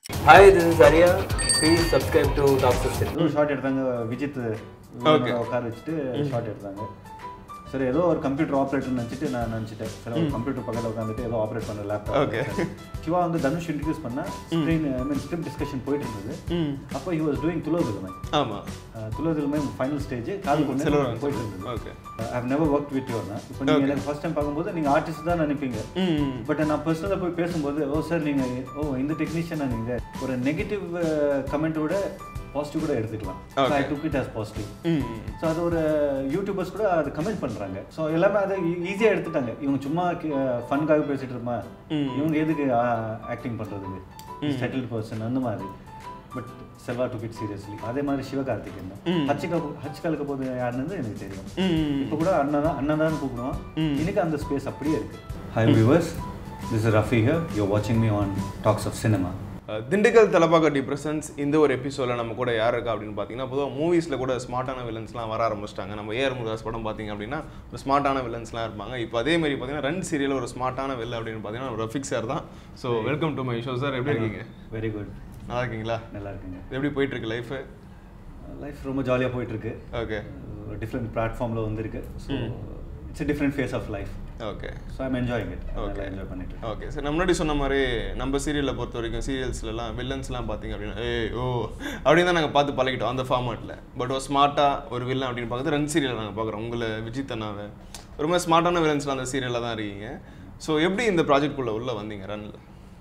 Hi, this is Arya. Please subscribe to Talks of Cinema. ஏதோ short எடுத்தாங்க Vijith Okay. உட்கார வச்சுட்டு ஷார்ட் எடுத்தாங்க சரி ஏதோ ஒரு கம்ப்யூட்டர் ஆப்ரேட்டர் நினச்சிட்டு நான் நினச்சிட்டேன் சரி ஒரு கம்ப்யூட்டர் பக்கத்தில் உட்காந்துட்டு ஏதோ ஆப்ரேட் பண்ண லேப்டாப் Okay. சிவா வந்து தனுஷ் இன்ட்ரடியூஸ் பண்ண screen I mean script discussion போயிட்டு இருந்தது ம் அப்போ ஹி வாஸ் டூயிங் துலோதிலுமை ஆமா துலோதிலுமை ஃபைனல் ஸ்டேஜ் காது கொண்டு செல்வராஜ் போயிட்டு இருந்தது okay I have never work with யூர்னா இப்போ நீங்கள் எனக்கு ஃபர்ஸ்ட் டைம் பார்க்கும்போது நீங்கள் ஆர்டிஸ்ட் தான் நினைப்பீங்க ம் பட் நான் பர்சனலாக போய் பேசும்போது ஓ சார் நீங்கள் ஓ இந்த டெக்னீஷியனாக நீங்கள் ஒரு நெகட்டிவ் கமெண்ட்டோட பாசிட்டிவ் கூட எடுத்துக்கலாம் I took it as positive ம் ஸோ அது ஒரு யூடியூபர்ஸ் கூட அது கமெண்ட் பண்ணுறாங்க ஸோ எல்லாமே அதை ஈஸியாக எடுத்துட்டாங்க இவங்க சும்மா ஃபனுக்காக பேசிட்டு இருமா இவங்க எதுக்கு ஆக்டிங் பண்ணுறதுக்கு செட்டில்டு பர்சன் அந்த மாதிரி but Selva took it seriously அதே மாதிரி சிவகார்த்திகேயன் தான் ஹச்சிகா ஹச் கலக்க போது யாருன்னு எனக்கு தெரியும் ம் இப்போ கூட அண்ணா தான் அண்ணா தான் கூப்பிடுவான் எனக்கு அந்த ஸ்பேஸ் அப்படியே இருக்கு hi viewers this is Rafi here you வாட்சிங் me on talks of cinema uh Dindigul Thalappakatti presence இந்த ஒரு எபிசோடில் நம்ம கூட யார் இருக்கா அப்படின்னு பார்த்தீங்கன்னா பொதுவாக மூவிஸில் கூட ஸ்மார்ட்டான வில்லன்ஸ்லாம் வர ஆரம்பிச்சிட்டாங்க நம்ம ஏஆர் முருகாஸ் படம் பார்த்தீங்க அப்படின்னா ஒரு ஸ்மார்ட்டான வில்லன்ஸ்லாம் இருப்பாங்க இப்போ அதே மாதிரி பார்த்தீங்கன்னா ரெண்டு சீரியல் ஒரு ஸ்மார்ட்டான வில்ல அப்படின்னு பார்த்தீங்கன்னா ரஃபிக் சார் தான் so welcome to my show sir எப்படி இருக்கீங்க வெரி குட் நல்லா இருக்கீங்களா நல்லா இருக்குங்க எப்படி போயிட்டு இருக்கு லைஃபு லைஃப் ரொம்ப ஜாலியாக போயிட்டு இருக்கு ஓகே ஒரு டிஃப்ரெண்ட் பிளாட்ஃபார்மில் வந்திருக்கு so it's a different phase of life okay so I'm enjoying it நல்லா என்ஜாய் பண்ணிட்டு இருக்கேன். ஓகே சார் நம்ம முன்னாடி சொன்ன மாதிரி நம்ம சீரியலில் பொறுத்த வரைக்கும் சீரியல்ஸ்லாம் வில்லன்ஸ்லாம் பார்த்தீங்க அப்படின்னா ஏய் ஓ அப்படின்னு தான் நாங்கள் பார்த்து பழகிட்டோம் அந்த ஃபார்மேட்டில் பட் ஒரு ஸ்மார்ட்டாக ஒரு வில்லன் அப்படின்னு பார்க்குறது ரெண்டு சீரியல் நாங்கள் பார்க்குறோம் உங்களை விஜித் அண்ணாவை ரொம்ப ஸ்மார்ட்டான வில்லன்ஸ்லாம் அந்த சீரியலில் தான் இருக்கீங்க ஸோ எப்படி இந்த ப்ராஜெக்ட்குள்ளே உள்ளே வந்தீங்க ரன்னில்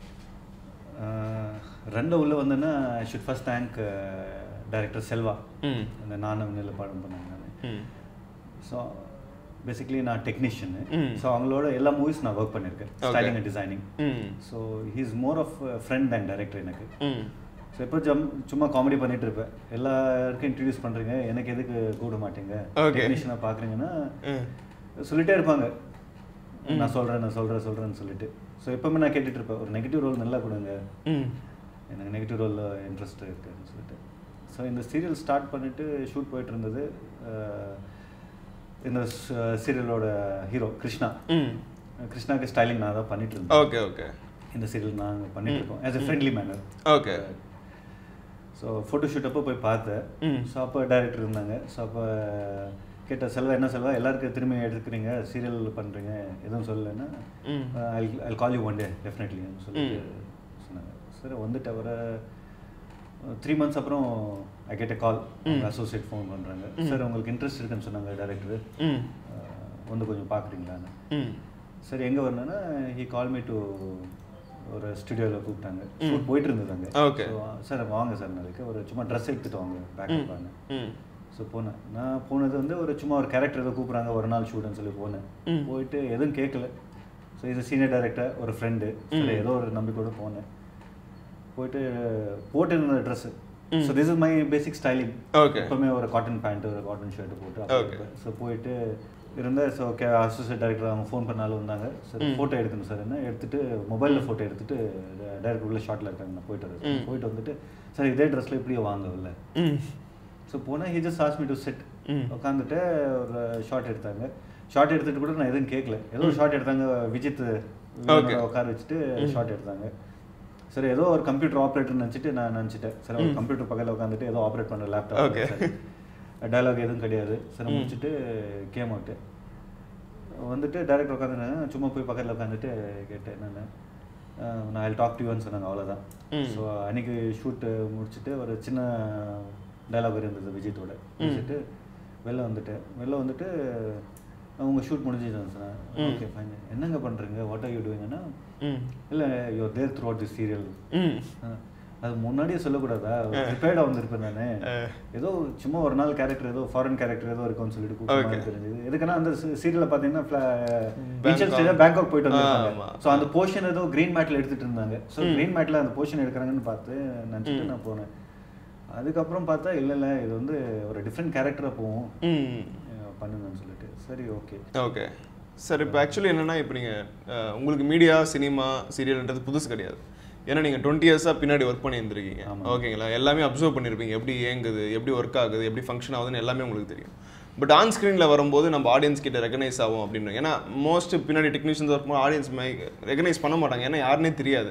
ஆஹ், ரெண்டு உள்ள வந்தேன்னா I should first thank director Selva ம் அந்த நானும் நெல் பாடம் பண்ணாங்க நான் ம் ஸோ பேசிக்லி நான் டெக்னீஷியனு ம். ஸோ அவங்களோட எல்லா மூவிஸ் நான் ஒர்க் பண்ணியிருக்கேன் ஸ்டைலிங் அண்ட் டிசைனிங் ம் so he is more of friend and director எனக்கு ம் ஸோ எப்போ ஜம் சும்மா காமெடி பண்ணிட்டு இருப்பேன் எல்லாருக்கும் இன்ட்ரடியூஸ் பண்ணுறீங்க எனக்கு எதுக்கு கூட மாட்டீங்க Okay. டெக்னீஷியனாக பார்க்குறீங்கன்னா ம் சொல்லிட்டே இருப்பாங்க நான் சொல்கிறேன் நான் சொல்கிறேன் சொல்கிறேன்னு சொல்லிட்டு ஸோ எப்பவுமே நான் கேட்டுட்டு இருப்பேன் ஒரு நெகட்டிவ் ரோல் நல்லா கொடுங்க ம் எனக்கு நெகட்டிவ் ரோலில் இன்ட்ரெஸ்ட் இருக்குன்னு சொல்லிட்டு ஸோ இந்த சீரியல் ஸ்டார்ட் பண்ணிட்டு ஷூட் போயிட்டு இருந்தது அஹ், இந்த சீரியலோட ஹீரோ கிருஷ்ணா ம் கிருஷ்ணாக்கு ஸ்டைலிங் நான் தான் பண்ணிட்டு இருந்தேன் ஓகே ஓகே இந்த சீரியல் நாங்கள் பண்ணிட்டு இருக்கோம் as a friendly manner okay so photo shoot அப்போ போய் பார்த்தேன் ம். ஸோ அப்போ டைரக்டர் இருந்தாங்க ஸோ அப்போ கேட்ட செல்வா என்ன செல்வா எல்லாருக்கும் திரும்பி எடுத்துக்கிறீங்க சீரியல் பண்ணுறீங்க எதுவும் சொல்லலைன்னா ம் ஐ கால் யூ ஒன் டே டெஃபினெட்லின்னு சொல்லிட்டு சொன்னாங்க சரி வந்துட்டு ஒரு த்ரீ மந்த்ஸ் அப்புறம் I get a call associate phone பண்ணுறாங்க சார் உங்களுக்கு இன்ட்ரெஸ்ட் இருக்குன்னு சொன்னாங்க டேரக்டர் ம் வந்து கொஞ்சம் பார்க்குறீங்களான்னு ம் சரி எங்கே வரணும்னா ஹி கால் மீ டு ஒரு ஸ்டுடியோவில் கூப்பிட்டாங்க ஷூட் போயிட்டு இருந்தது அங்கே Okay. சார் வாங்க சார் நாளைக்கு ஒரு சும்மா ட்ரெஸ் எடுத்துட்டு வாங்க பேக்கப் வாங்க ம் ஸோ போனேன் நான் போனது வந்து ஒரு சும்மா ஒரு கேரக்டர் ஏதோ கூப்பிட்றாங்க ஒரு நாள் ஷூட்னு சொல்லி போனேன் போயிட்டு எதுவும் கேட்கல ஸோ இது சீனியர் டைரக்டர் ஒரு ஃப்ரெண்டு சரி ஏதோ ஒரு நம்பிக்கையோட போனேன் போயிட்டு போட்டிருந்த dress so this is my basic styling Okay. எப்பவுமே ஒரு காட்டன் பேண்ட் ஒரு காட்டன் ஷர்ட் போட்டு Okay. ஸோ போயிட்டு இருந்தேன் ஸோ ஓகே அசோசியேட் டைரக்டர் அவங்க ஃபோன் பண்ணாலும் வந்தாங்க சரி ஃபோட்டோ எடுக்கணும் சார் என்ன எடுத்துட்டு மொபைலில் ஃபோட்டோ எடுத்துட்டு டைரக்டர் உள்ள ஷார்ட்டில் இருக்காங்க நான் போயிட்டு வரேன் போயிட்டு வந்துட்டு சார் இதே ட்ரெஸ்ஸில் இப்படியே வாங்க உள்ள ம் ஸோ போனால் he just as me to set உட்காந்துட்டு ஒரு ஷார்ட் எடுத்தாங்க ஷார்ட் எடுத்துட்டு கூட நான் எதுவும் கேட்கல ஏதோ ஒரு ஷார்ட் எடுத்தாங்க விஜித் வில்லனோட உட்கார வச்சுட்டு ஷார்ட் எடுத்தாங்க சரி ஏதோ ஒரு கம்ப்யூட்டர் ஆப்ரேட்டர் நினச்சிட்டு நான் நினச்சிட்டேன் சரி ஒரு கம்ப்யூட்டர் பக்கத்தில் உட்காந்துட்டு ஏதோ ஆப்ரேட் பண்ணுற Okay. லேப்டாப் டயலாக் எதுவும் கிடையாது சரி முடிச்சுட்டு கேம் அவுட்டு வந்துட்டு டேரக்டர் உட்காந்துருந்தாங்க சும்மா போய் பக்கத்தில் உட்காந்துட்டு கேட்டேன் நான் நான் ஐ டாக் டு சொன்னாங்க அவ்வளோதான் ஸோ அன்னைக்கு ஷூட்டு முடிச்சுட்டு ஒரு சின்ன டைலாக் இருந்தது விஜயத்தோட முடிச்சுட்டு வெளில வந்துட்டேன் வெளில வந்துட்டு அவங்க ஷூட் முடிஞ்சிச்சு சொன்னேன் ஓகே ஃபைன் என்னங்க பண்ணுறீங்க வாட் ஆர் யூ டூயிங்கன்னா ம் இல்லை you there throughout the serial ம் அது முன்னாடியே சொல்லக்கூடாதா ப்ரிப்பேர்டாக வந்திருப்பேன் நான் ஏதோ சும்மா ஒரு நாள் கேரக்டர் ஏதோ ஃபாரின் கேரக்டர் ஏதோ இருக்கும்னு சொல்லிட்டு கூப்பிட்டு மாதிரி தெரிஞ்சது எதுக்குன்னா அந்த சீரியலில் பார்த்தீங்கன்னா இனிஷியல் ஸ்டேஜில் பேங்காக் போயிட்டு வந்திருக்காங்க ஆமா. ஸோ அந்த போர்ஷன் ஏதோ க்ரீன் மேட்டில் எடுத்துட்டு இருந்தாங்க ஸோ க்ரீன் மேட்டில் அந்த போர்ஷன் எடுக்கிறாங்கன்னு பார்த்து நினச்சிட்டு நான் போனேன் அதுக்கப்புறம் பார்த்தா இல்லை இல்லை இது வந்து ஒரு டிஃப்ரெண்ட் கேரக்டராக போகும் ம் அஹ் பண்ணுங்கன்னு சொல்லிட்டு சரி ஓகே ஓகே சார் இப்போ ஆக்சுவலி என்னன்னா இப்போ நீங்கள் உங்களுக்கு மீடியா சினிமா சீரியல்ன்றது புதுசு கிடையாது ஏன்னா நீங்கள் டுவெண்ட்டி இயர்ஸாக பின்னாடி ஒர்க் பண்ணி இருந்திருக்கீங்க ஓகேங்களா எல்லாமே அப்சர்வ் பண்ணியிருப்பீங்க எப்படி இயங்குது எப்படி ஒர்க் ஆகுது எப்படி ஃபங்க்ஷன் ஆகுதுன்னு எல்லாமே உங்களுக்கு தெரியும் பட் ஆன் ஸ்க்ரீனில் வரும்போது நம்ம ஆடியன்ஸ் கிட்ட ரெகனைஸ் ஆகும் அப்படின்னு ஏன்னா மோஸ்ட் பின்னாடி டெக்னீஷியன்ஸ் ஒர்க் பண்ண ஆடியன்ஸ் மை ரெகனைஸ் பண்ண மாட்டாங்க ஏன்னா யாருனே தெரியாது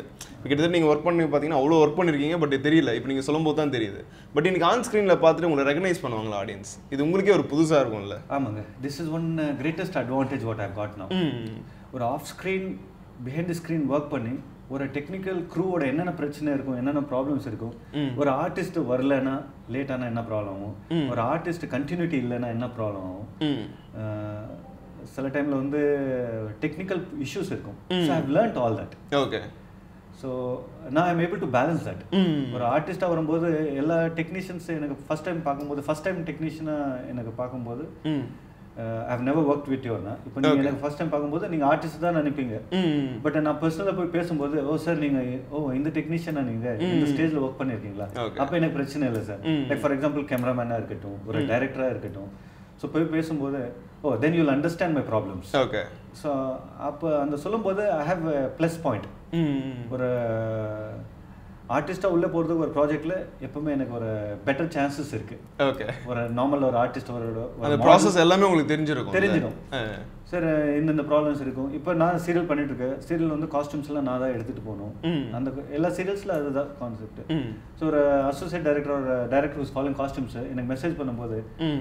கிட்டத்தட்ட நீங்கள் ஒர்க் பண்ணி பார்த்தீங்கன்னா அவ்வளோ ஒர்க் பண்ணியிருக்கீங்க பட் தெரியல இப்போ நீங்கள் சொல்லும்போது தான் தெரியுது பட் இன்னைக்கு ஆன் ஸ்க்ரீனில் பார்த்துட்டு உங்களை ரெகனைஸ் பண்ணுவாங்களா ஆடியன்ஸ் இது உங்களுக்கே ஒரு புதுசாக இருக்கும்ல ஆமாங்க this is one greatest advantage what I got now ம் ஒரு off screen behind the screen work பண்ணி ஒரு டெக்னிக்கல் க்ரூவோட என்னென்ன பிரச்சனை இருக்கும் என்னென்ன ப்ராப்ளம்ஸ் இருக்கும் ஒரு ஆர்டிஸ்ட் வரலன்னா லேட் ஆனா என்ன ப்ராப்ளம் ஆகும் ஒரு ஆர்டிஸ்ட் கண்டினியூட்டி இல்லைன்னா என்ன ப்ராப்ளம் ஆகும் ம் அஹ், சில டைம்ல வந்து டெக்னிக்கல் இஷ்யூஸ் இருக்கும் so I learnt all that okay so நான் I'm able to balance that ம் ஒரு ஆர்டிஸ்டாக வரும்போது எல்லா டெக்னீஷியன்ஸ் எனக்கு ஃபர்ஸ்ட் டைம் பார்க்கும்போது ஃபர்ஸ்ட் டைம் டெக்னீஷியனாக எனக்கு பார்க்கும்போது ம் ஐ நெவர் ஒர்க் வித் யோர்னா இப்போ நீங்கள் எனக்கு ஃபர்ஸ்ட் டைம் பார்க்கும்போது நீங்கள் ஆர்டிஸ்ட் தான் நினைப்பீங்க ம் பட் நான் பர்சனலாக போய் பேசும்போது ஓ சார் நீங்கள் ஓ இந்த டெக்னீஷியனா நீங்கள் இந்த ஸ்டேஜில் ஒர்க் பண்ணியிருக்கீங்களா Okay. அப்போ எனக்கு பிரச்சனை இல்லை சார் ம். லைக் ஃபார் எக்ஸாம்பிள் கேமராமேனாக இருக்கட்டும் ஒரு டைரக்டராக இருக்கட்டும் ஸோ போய் பேசும்போது oh then you'll understand my problems okay so அப்போ அந்த சொல்லும்போது ஐ ஹாவ் ப்ளஸ் பாயிண்ட் ம் ஒரு ஆர்டிஸ்டாக உள்ளே போகிறதுக்கு ஒரு ப்ராஜெக்டில் எப்பவுமே எனக்கு ஒரு பெட்டர் சான்சஸ் இருக்கு ஓகே ஒரு நார்மல் ஒரு ஆர்டிஸ்ட் ஒரு ஒரு அந்த model ப்ராசஸ் எல்லாமே உங்களுக்கு தெரிஞ்சிருக்கும் தெரிஞ்சிடும் ஆ. சார் இந்தந்த ப்ராப்ளம்ஸ் இருக்கும் இப்போ நான் சீரியல் பண்ணிட்டு இருக்கேன் சீரியல் வந்து காஸ்டியூம்ஸ் எல்லாம் நான் தான் எடுத்துட்டு போகணும் ம். அந்த எல்லா சீரியல்ஸில் அதுதான் கான்செப்ட் ம் ஸோ ஒரு அசோசியேட் டைரக்டர் ஒரு டைரக்டர் ஹூஸ் ஃபாலோயிங் காஸ்டியூம்ஸ் எனக்கு மெசேஜ் பண்ணும்போது ம்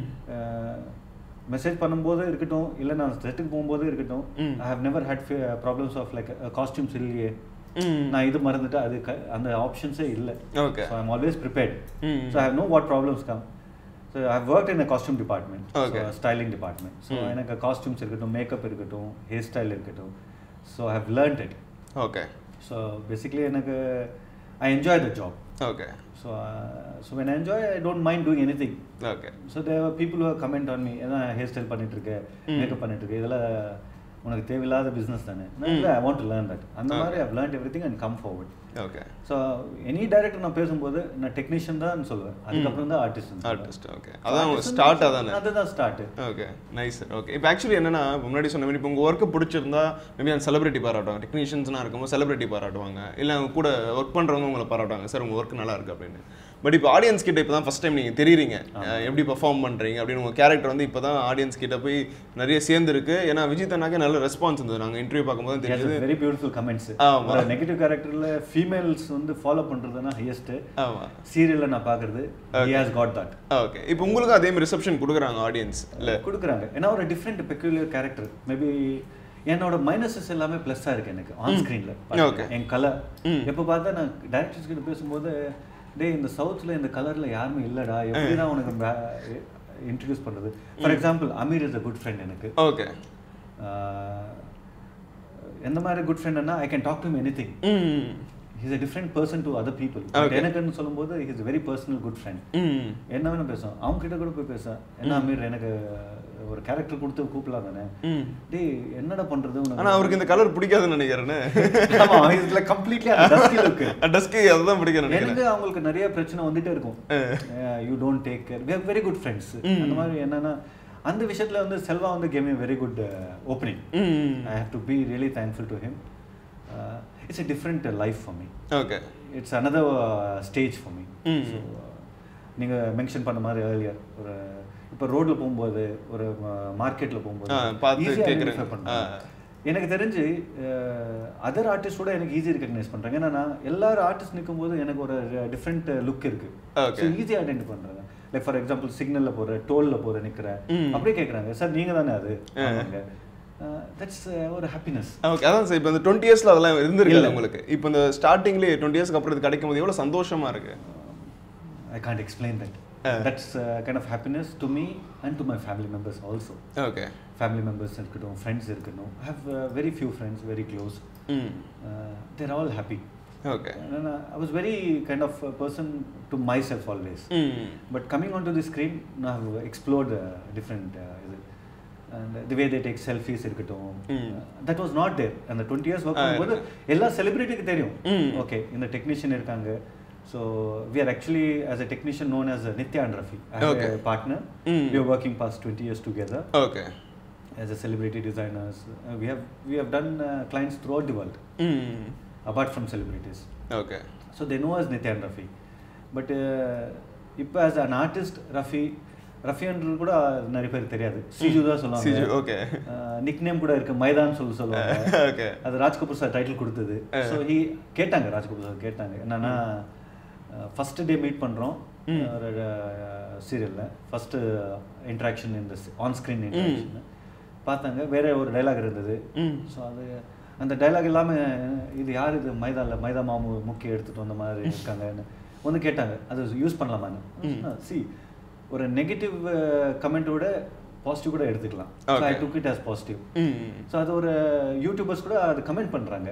மெசேஜ் பண்ணும்போது இருக்கட்டும் இல்லை நான் செட்டுக்கு போகும்போது இருக்கட்டும் ம். I have never had problems of like costumes இல்லையே ம் நான் இது மறந்துட்டு அது க- அந்த ஆப்ஷன்ஸே இல்லை okay so I'm always prepared hmm. So I have know what problems come so I work in a costume department Okay. Styling department so எனக்கு காஸ்டியூம்ஸ் இருக்கட்டும் மேக்கப் இருக்கட்டும் ஹேர் ஸ்டைல் இருக்கட்டும் so I have learnt it okay so basically எனக்கு I enjoy the job okay so so when I enjoy I don't mind doing anything okay so there people comment on me ஏன்னா hair style பண்ணிட்டு இருக்க makeup பண்ணிட்டு இருக்க இதெல்லாம் உனக்கு தேவையில்லாத business தானே இல்லை I want to learn that அந்த மாதிரி I learn everything and come forward okay so any director நான் பேசும்போது நான் டெக்னீஷியன் தான் சொல்லுவேன் அதுக்கப்புறம் தான் ஆர்டிஸ்ட் ஆர்டிஸ்ட் ஓகே அதான் உங்க ஸ்டார்ட் அதானே அதுதான் ஸ்டார்ட் ஓகே நைஸ் ஓகே இப்போ ஆக்சுவலி என்னன்னா இப்ப முன்னாடி சொன்ன மாதிரி இப்போ உங்கள் ஒர்க்கு பிடிச்சிருந்தா மேபி அந்த செலிபிரிட்டி பாராட்டுவாங்க டெக்னீஷியன்ஸ்னா இருக்கும்போது செலிபிரிட்டி பாராட்டுவாங்க இல்லை அவங்க கூட ஒர்க் பண்ணுறவங்க உங்களை பாராட்டுவாங்க சார் உங்கள் ஒர்க் நல்லா இருக்கு அப்படின்னு பட் இப்போ ஆடியன்ஸ் கிட்ட இப்போ தான் ஃபஸ்ட் டைம் நீங்கள் தெரியுறீங்க அஹ் எப்படி பெர்ஃபார்ம் பண்ணுறீங்க அப்படின்னு உங்கள் கேரக்டர் வந்து இப்போ தான் ஆடியன்ஸ் கிட்ட போய் நிறைய சேர்ந்துருக்கு ஏன்னா விஜய் தன்னாக்கே நல்ல ரெஸ்பான்ஸ் இருந்தது நாங்கள் இன்டர்வியூ பார்க்கும்போது தான் தெரியுது வெரி பியூட்டிஃபுல் கமெண்ட்ஸ் ஆமா. ஒரு நெகட்டிவ் கேரக்டர்ல ஃபீமேல்ஸ் வந்து ஃபாலோ பண்றதுனா ஹையஸ்ட் ஆமாம் சீரியல்ல நான் பார்க்கறது he has got that okay இப்போ உங்களுக்கும் அதே மாதிரி ரிசப்ஷன் கொடுக்குறாங்க ஆடியன்ஸ் இல்லை கொடுக்குறாங்க ஏன்னா ஒரு டிஃப்ரெண்ட் பெக்யூலியர் கேரக்டர் மேபி என்னோட மைனஸஸ் எல்லாமே ப்ளஸ்ஸாக இருக்கு எனக்கு ஆன் ஸ்க்ரீனில் Okay. என் கலர் எப்போ பார்த்தா நான் டேரக்டர்ஸ் கிட்ட பேசும்போது டேய் இந்த சவுத்தில் இந்த கலரில் யாருமே இல்லைடா எப்படி தான் உனக்கு இன்ட்ரடியூஸ் பண்ணுறது for example Ameer is a good friend எனக்கு ஓகே ஆஹ், எந்த மாதிரி குட் ஃப்ரெண்ட்னா I can talk to anything hmm he's a different person to other people Okay. எனக்குன்னு சொல்லும்போது he's very personal good friend hmm என்ன வேணும் பேசுவோம் அவங்க கிட்ட கூட போய் பேச என்ன அமீர் எனக்கு ஒரு கேரக்டர் கொடுத்து கூப்பிடலாம் தானே ம் டேய் என்னடா பண்றது உனக்கு ஆனால் அவருக்கு இந்த கலர் பிடிக்காதுன்னு நினைக்கிறேன்னு ஆமா it's like completely dusky look டஸ்க்கு அதுதான் பிடிக்கும் நினைக்கிறேன் எனக்கு அவங்களுக்கு நிறைய பிரச்சனை வந்துட்டே இருக்கும் you don't take care we very good friends அந்த மாதிரி என்னன்னா அந்த விஷயத்துல வந்து செல்வா வந்து game very good opening hmm I have to be really thankful to him it's a different life for me okay it's another stage for me hmm. So நீங்கள் mention பண்ண மாதிரி ஏர்லியர் ஒரு இப்போ ரோட்டில் போகும்போது ஒரு மார்க்கெட்டில் போகும்போது ஆ, பார்த்து easy ஆ கேக்குறேங்க. identify பண்ணுவாங்க. ஆ. எனக்கு தெரிஞ்சு அதர் ஆர்டிஸ்டோட எனக்கு ஈஸி ரெக்கக்னைஸ் பண்ணுறாங்க ஏன்னா நான் எல்லாரும் ஆர்டிஸ்ட் நிற்கும்போது எனக்கு ஒரு டிஃப்ரெண்ட் லுக் இருக்கு Okay. ஸோ ஈஸியாக ஐடென்டி பண்ணுறாங்க லைக் ஃபார் எக்ஸாம்பிள் சிக்னலில் போகிற டோலில் போகிற நிற்கிற ம். அப்படியே கேட்குறாங்க சார் நீங்கள் தானே அது தட்ஸ் ஒரு ஹாப்பினஸ் ஓகே அதான் சார் இப்போ இந்த டுவெண்ட்டி இயர்ஸ்ல அதெல்லாம் இருந்திருக்காது இல்ல. உங்களுக்கு இப்போ இந்த ஸ்டார்டிங்லேயே டுவெண்ட்டி இயர்ஸ்க்கு அப்புறம் இது கிடைக்கும் போது எவ்வளோ சந்தோஷமா இருக்கு I can't explain that. That's uh, kind of happiness to me and to my family members also. Okay Family members இருக்கட்டும் ஃப்ரெண்ட்ஸ் இருக்கட்டும் I have uh, very few friends, very close. ம் Uh, they're all happy. Okay And, uh, I was very kind of a person to myself always. ம் But coming onto the screen, now I've explored uh, different uh, இது. and the way they take selfies இருக்கட்டும் Mm. that was not there அந்த twenty years work Ah, பண்ணும்போது எல்லா செலிபிரிட்டிக்கு தெரியும் Mm. Okay இந்த technician இருக்காங்க so we are actually as a technician known as Nithya and Rafi Okay. Partner Mm. We are working past twenty years together okay as a celebrity designers uh, we have we have done uh, clients throughout the world ம் apart from celebrities okay so they know us Nitya and Rafi but uh, இப்போ as an artist Rafi ரஃபியன் கூட நிறைய பேர் தெரியாது சிஜு தான் சிஜு சொல்லுவாங்க okay nick name கூட இருக்கு மைதான் சொல்லி சொல்லுவாங்க ஓகே அது ராஜ்கபூர் சார் டைட்டில் கொடுத்தது ஸோ ஹி கேட்டாங்க ராஜ்கபூர் சார் கேட்டாங்க என்னன்னா ஃபர்ஸ்ட் டே மீட் பண்ணுறோம் ஒரு சீரியலில் ஃபஸ்ட்டு இன்ட்ராக்ஷன் இந்த ஆன் ஸ்க்ரீன் இன்ட்ராக்ஷன் பார்த்தாங்க வேற ஒரு டைலாக் இருந்தது ம் ஸோ அது அந்த டைலாக் இல்லாமல் இது யார் இது மைதால மைதா மாமு முக்கிய எடுத்துட்டு வந்த மாதிரி இருக்காங்கன்னு வந்து கேட்டாங்க அது யூஸ் பண்ணலாமான்னு சி ஒரு நெகட்டிவ் கமெண்ட்டோட பாசிட்டிவ் கூட எடுத்துக்கலாம் so I Okay. Took it as positive ம் ஸோ அது ஒரு யூடியூபர்ஸ் கூட அது கமெண்ட் பண்ணுறாங்க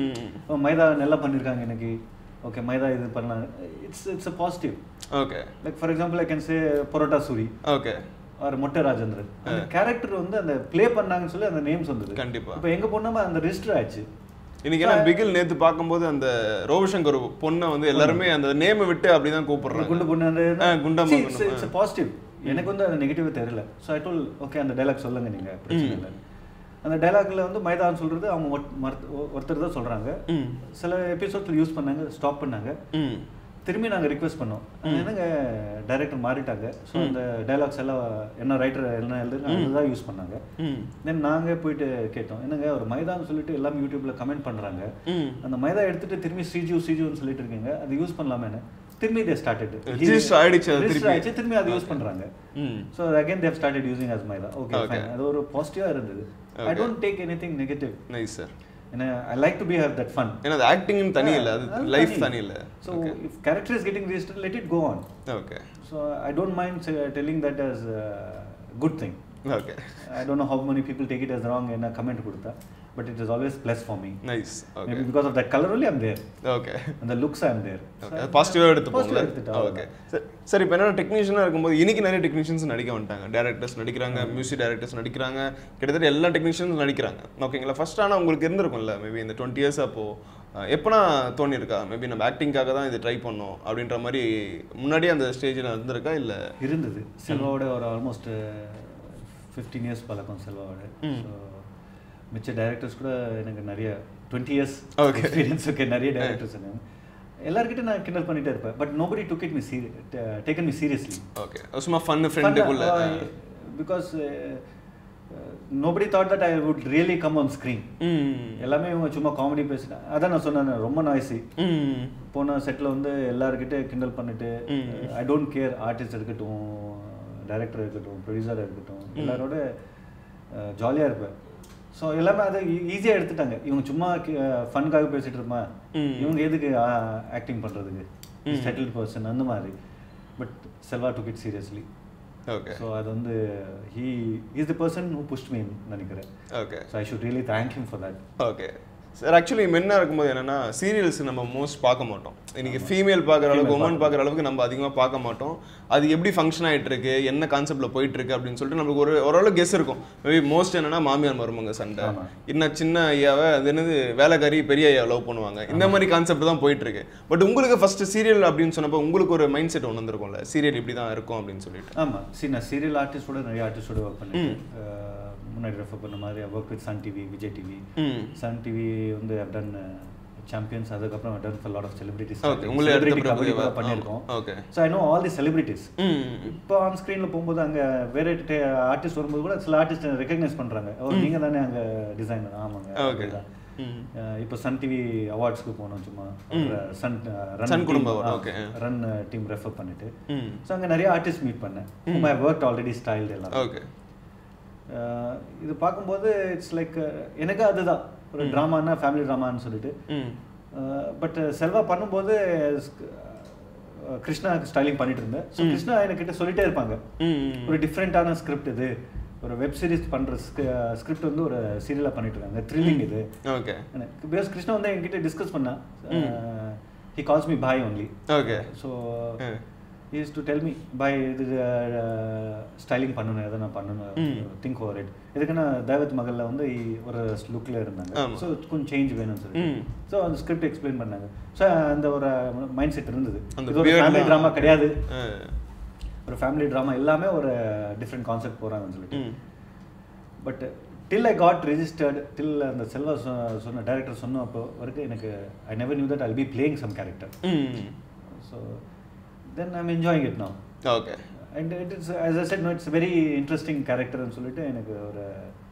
ம் மைதா நல்லா பண்ணியிருக்காங்க இன்னைக்கு ஓகே மைதா இது பண்ணலாம் it's it's a positive okay like for example I can say Parotta Soori okay or Mottai Rajendran அந்த கேரக்டர் வந்து அந்த ப்ளே பண்ணாங்கன்னு சொல்லி அந்த நேம்ஸ் வந்தது கண்டிப்பா. இப்போ எங்க போனோமோ அந்த ரெஜிஸ்டர் ஆச்சு இன்னைக்கு ஏன்னா பிகில் நேத்து பார்க்கும்போது அந்த ரோஷங்கர் பொண்ணை வந்து எல்லாருமே அந்த நேமை விட்டு அப்படிதான் அந்த கூப்பிடுறாங்க குண்டு பொண்ணு அந்த ஆ, குண்டம்மா, இட்ஸ் இட்ஸ் பாசிட்டிவ் எனக்கு வந்து அது நெகட்டிவ் தெரியல ஸோ ஐ டோல் ஓகே அந்த டைலாக் சொல்லுங்க நீங்க பிரச்சனை இல்லை அந்த டைலாக்ல வந்து மைதான் சொல்றது அவங்க ஒட்- மறுத்து- ஒ- ஒருத்தர் தான் சொல்றாங்க ம் சில எபிசோட்ல யூஸ் பண்ணாங்க ஸ்டாப் பண்ணாங்க ம் திரும்பி நாங்கள் ரிக்வெஸ்ட் பண்ணோம் அது என்னங்க டைரக்டர் மாறிட்டாங்க ஸோ அந்த டைலாக்ஸ் எல்லாம் என்ன ரைட்டர் என்ன எழுதுங்க அதுதான் யூஸ் பண்ணாங்க ம் தென் நாங்கள் போயிட்டு கேட்டோம் என்னங்க ஒரு மைதான்னு சொல்லிட்டு எல்லாம் யூடியூப்ல கமெண்ட் பண்ணுறாங்க ம் அந்த மைதா எடுத்துட்டு திரும்பி ஸ்ரீஜு ஸ்ரீஜுன்னு சொல்லிட்டு இருக்கீங்க அது யூஸ் பண்ணலாமேன்னு திரும்பி தே ஸ்டார்டட் Register ஆயிடுச்சு அது திருப்பி. ஆயிடுச்சு திரும்பி அதை யூஸ் பண்றாங்க ம் so again they started using as Maida okay Okay. அது ஒரு பாசிட்டிவாக இருந்தது I Okay. Don't take anything negative nice sir ஏன்னா I like to be have that fun ஏன்னா அது ஆக்டிங்னு தனி இல்லை அது லைஃப் தனி இல்லை so if character is getting register let it go on okay so I don't mind telling that as good thing okay I don't know how many people take it as wrong என்ன comment கொடுத்தா but it is always plus for me nice okay maybe because of that colour only I'm there okay அந்த looks I'm there okay பாசிட்டிவாக எடுத்துப்போம்ல எடுத்துட்டா okay சரி இப்போ என்ன டெக்னீஷியனாக இருக்கும்போது இன்னைக்கு நிறைய டெக்னீஷியன்ஸ் நடிக்க வந்துட்டாங்க டேரக்டர்ஸ் நடிக்கிறாங்க மியூசிக் டேரக்டர்ஸ் நடிக்கிறாங்க கிட்டத்தட்ட எல்லா டெக்னீஷியன்ஸ் நடிக்கிறாங்க ஓகேங்களா ஃபர்ஸ்ட் ஆனால் உங்களுக்கு இருந்திருக்கும்ல மேபி இந்த டுவெண்ட்டி இயர்ஸ் அப்போ அஹ், எப்பனா தோணியிருக்கா மேபி நம்ம ஆக்டிங்காக தான் இது ட்ரை பண்ணோம் அப்படின்ற மாதிரி முன்னாடியே அந்த ஸ்டேஜில் இருந்திருக்கா இல்லை இருந்தது செல்வாவோட ஒரு ஆல்மோஸ்ட் ஃபிஃப்டீன் இயர்ஸ் பழக்கம் செல்வாவோட ஸோ மிச்ச டைரக்டர்ஸ் கூட எனக்கு நிறைய twenty years Okay. Experience okay நிறைய டைரக்டர்ஸ் எனக்கு எல்லாருக்கிட்ட நான் கிண்டல் பண்ணிட்டே இருப்பேன் but nobody took it me serious taken me seriously okay சும்மா ஃபன் ஃப்ரெண்டுக்குள்ள because nobody thought that I would really come on screen hmm எல்லாமே இவங்க சும்மா காமெடி பேசினேன் அதான் நான் சொன்னேன் ரொம்ப நாய்ஸி ம் போன செட்டில் வந்து எல்லாருக்கிட்ட கிண்டல் பண்ணிட்டு ஐ டோன்ட் கேர் ஆர்டிஸ்ட் இருக்கட்டும் டைரக்டர் இருக்கட்டும் ப்ரொடியூசர் இருக்கட்டும் எல்லாரோட ஜாலியாக இருப்பேன் ஸோ எல்லாமே அதை ஈஸியாக எடுத்துட்டாங்க இவங்க சும்மா ஃபன்காக பேசிட்டு இருப்பா ம். இவங்க எதுக்கு ஆக்டிங் பண்ணுறதுக்கு செட்டில்ட் பர்சன் அந்த மாதிரி but Selva took it seriously okay so அது வந்து he is the person who pushed மீன் நினைக்கிறேன் okay so I should really thank him for that okay sir actually மென்னா இருக்கும்போது என்னன்னா சீரியல்ஸ் நம்ம மோஸ்ட் பார்க்க மாட்டோம் இன்னைக்கு ஃபீமேல் பார்க்குற அளவுக்கு உமன் பார்க்குற அளவுக்கு நம்ம அதிகமாக பார்க்க மாட்டோம் அது எப்படி ஃபங்க்ஷன் ஆயிட்டு இருக்கு என்ன கான்செப்ட்ல போயிட்டு இருக்கு அப்படின்னு சொல்லிட்டு நமக்கு ஒரு ஓரளவு கெஸ் இருக்கும் மேபி மோஸ்ட் என்னன்னா மாமியார் மருமங்க சண்டை ஆமா. இன்னும் சின்ன ஐயாவை அது என்னது வேலைக்காரி பெரிய ஐயா லவ் பண்ணுவாங்க இந்த மாதிரி கான்செப்ட் தான் போயிட்டு இருக்கு பட் உங்களுக்கு ஃபர்ஸ்ட் சீரியல் அப்படின்னு சொன்னப்போ உங்களுக்கு ஒரு மைண்ட் செட் ஒன்று வந்திருக்கும்ல சீரியல் இப்படி தான் இருக்கும் அப்படின்னு சொல்லிட்டு ஆமாம் சரி நான் சீரியல் ஆர்டிஸ்டோட நிறைய ஆர்டிஸ்டோட ஒர்க் பண்ணிருக்கேன் அஹ் முன்னாடி ரெஃபர் பண்ண மாதிரி work with Sun TV Vijay TV hmm Sun TV வந்து I've done சாம்பியன்ஸ் அதுக்கப்புறம் I've done for lot of celebrities okay உங்களை எடுத்த Celebrity கபடி கூட பிறகு பண்ணியிருக்கோம் okay so I know all the celebrities hmm இப்போ ஆன் ஸ்க்ரீனில் போகும்போது அங்கே வேற ஆர்டிஸ்ட் வரும்போது கூட சில ஆர்டிஸ்ட் ரெக்கக்னைஸ் பண்ணுறாங்க ஓ நீங்கள் தானே அங்கே டிசைனர் ஆமாங்க ஓகே அப்படிதான். ம் அஹ் இப்போ சன் டிவி அவார்ட்ஸ்க்கு போனோம் சும்மா சன் சன் குடும்ப award, okay. Run team refer பண்ணிட்டு ம் ஸோ அங்கே நிறைய ஆர்டிஸ்ட் மீட் பண்ணேன் ஐ ஒர்க் ஆல்ரெடி ஸ்டைல் எல்லாம் ஓகே அஹ் இது பார்க்கும்போது இட்ஸ் லைக் எனக்கு அதுதான் ஒரு ட்ராமானா ஃபேமிலி ட்ராமான்னு சொல்லிட்டு ம் பட் செல்வா பண்ணும்போது அஹ் கிருஷ்ணா ஸ்டைலிங் பண்ணிட்டு இருந்தேன் ஸோ கிருஷ்ணா என்கிட்ட சொல்லிட்டே இருப்பாங்க ம் ஒரு டிஃப்ரெண்ட்டான ஸ்கிரிப்ட் இது ஒரு வெப் சீரிஸ் பண்ணுற ஸ்கிரிப்ட் வந்து ஒரு சீரியலாக பண்ணிட்டு இருக்காங்க த்ரில்லிங் இது ஓகே பிகாஸ் கிருஷ்ணா வந்து என்கிட்ட டிஸ்கஸ் பண்ணா he calls me boy only okay so is to tell me boy இது ஸ்டைலிங் பண்ணணும் எதை நான் பண்ணணும் திங்க் ஓவர் இட் இதுக்குன்னா தேவத் மகளில் வந்து இ- ஒரு லுக்கில் இருந்தாங்க ஆமா. ஸோ கொஞ்சம் சேஞ்ச் வேணும்னு சொல்லி ம். ஸோ அந்த ஸ்கிரிப்ட் எக்ஸ்பிளைன் பண்ணாங்க ஸோ அந்த ஒரு மைண்ட் செட் இருந்தது அந்த இது ஒரு beard ஃபேமிலி லாம். ட்ராமா கிடையாது ஆ. ஒரு ஃபேமிலி ட்ராமா எல்லாமே ஒரு டிஃப்ரெண்ட் கான்செப்ட் போகிறாங்கன்னு சொல்லிட்டு ம் but till I got registered till அந்த செல்வா சொ- சொன்ன டேரக்டர் சொன்ன அப்போ வரைக்கும் எனக்கு I never knew that I be playing some character hmm so then I'm enjoying it now okay and it it's as I said no it's very interesting கேரக்டர்னு சொல்லிட்டு எனக்கு ஒரு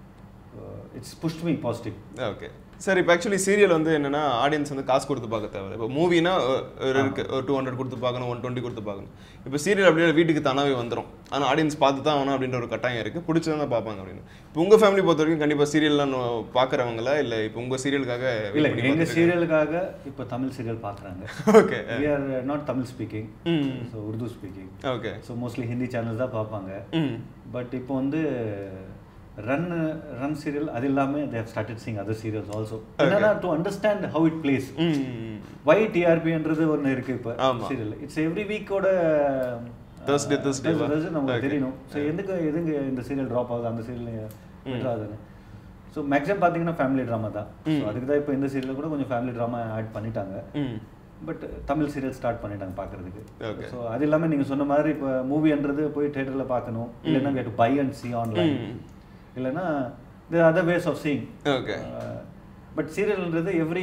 it's pushed me positive okay sir இப்போ actually serial வந்து என்னன்னா audience வந்து காசு கொடுத்து பார்க்க தேவை இப்போ மூவினா ஒரு இருக்கு ஒரு டூ ஹண்ட்ரட் கொடுத்து பார்க்கணும் ஒன் டுவெண்ட்டி கொடுத்து பார்க்கணும் இப்போ சீரியல் அப்படியே வீட்டுக்கு தானாவே வந்துடும் ஆனால் ஆடியன்ஸ் பார்த்து தான் ஆகணும் அப்படின்ற ஒரு கட்டாயம் இருக்குது பிடிச்சதான் தான் பார்ப்பாங்க அப்படின்னு இப்போ உங்கள் ஃபேமிலி பொறுத்த வரைக்கும் கண்டிப்பாக சீரியல்லாம் பார்க்குறவங்களா இல்லை இப்போ உங்கள் சீரியலுக்காக இல்லை எங்கள் சீரியலுக்காக இப்போ தமிழ் சீரியல் பார்க்குறாங்க okay we are not Tamil speaking hmm so Urdu speaking okay so mostly Hindi channels தான் பார்ப்பாங்க ம் பட் இப்போ வந்து ரன் ரன் சீரியல் அது இல்லாமல் they have started seeing other serials also என்னன்னா to understand how it plays hmm why டிஆர்பின்றது ஒன்று இருக்கு இப்போ ஆமா. சீரியல் இட்ஸ் எவ்ரி வீக்கோட Thursday, Thursday வா? நமக்கு Okay. தெரியணும் ஸோ எதுக்கு எதுங்க இந்த சீரியல் ட்ராப் ஆகுது அந்த சீரியல் பெட்டர் ஆகுதுன்னு ஸோ மேக்ஸிமம் பார்த்தீங்கன்னா ஃபேமிலி ட்ராமா தான் ஸோ அதுக்கு தான் இப்போ இந்த சீரியல் கூட கொஞ்சம் ஃபேமிலி ட்ராமா ஆட் பண்ணிட்டாங்க ம் பட் தமிழ் சீரியல் ஸ்டார்ட் பண்ணிட்டாங்க பார்க்கறதுக்கு Okay. ஸோ அது இல்லாமல் நீங்கள் சொன்ன மாதிரி இப்போ மூவின்றது போய் தேட்டரில் பார்க்கணும் இல்லைன்னா we have to buy and see online hmm. இல்லைன்னா the other ways of seeing okay but சீரியல்ன்றது எவ்ரி